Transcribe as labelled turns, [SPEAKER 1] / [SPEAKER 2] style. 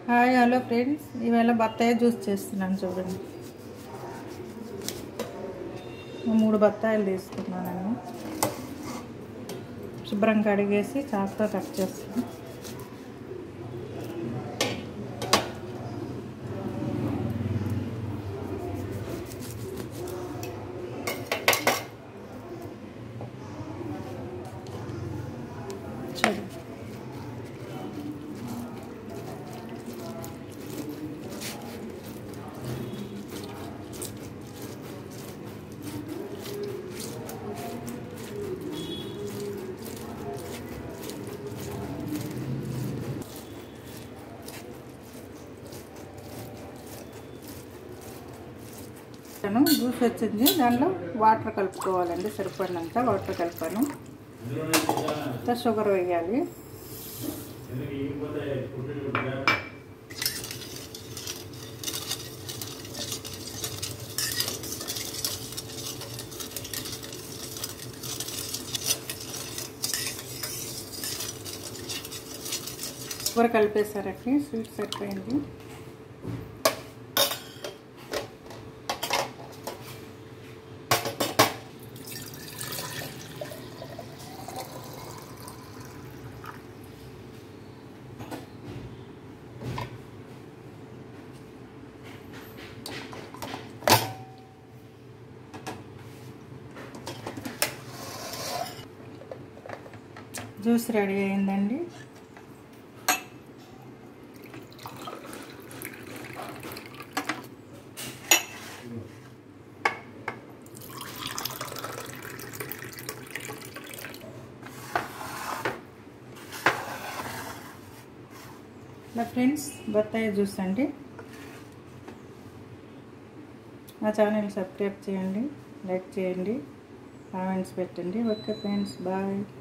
[SPEAKER 1] hi hello friends ఈవేళ బత్తాయి juice చేస్తున్నాను చూడండి మూడు బత్తాయిలు తీసుకున్నాను శుభ్రం కడిగేసి చాకుతో కట్ చేస్తాను చూడండి నేను జ్యూస్ వచ్చింది దానిలో వాటర్ కలుపుకోవాలండి సరిపడినంత వాటర్ కలిపాను ఇంకా షుగర్ వేయాలి షుగర్ కలిపేసారండి స్వీట్ సరిపోయింది జ్యూస్ రెడీ అయిందండి నా ఫ్రెండ్స్ బత్తాయి జ్యూస్ అండి నా ఛానల్ సబ్స్క్రైబ్ చేయండి లైక్ చేయండి కామెంట్స్ పెట్టండి ఓకే ఫ్రెండ్స్ బాయ్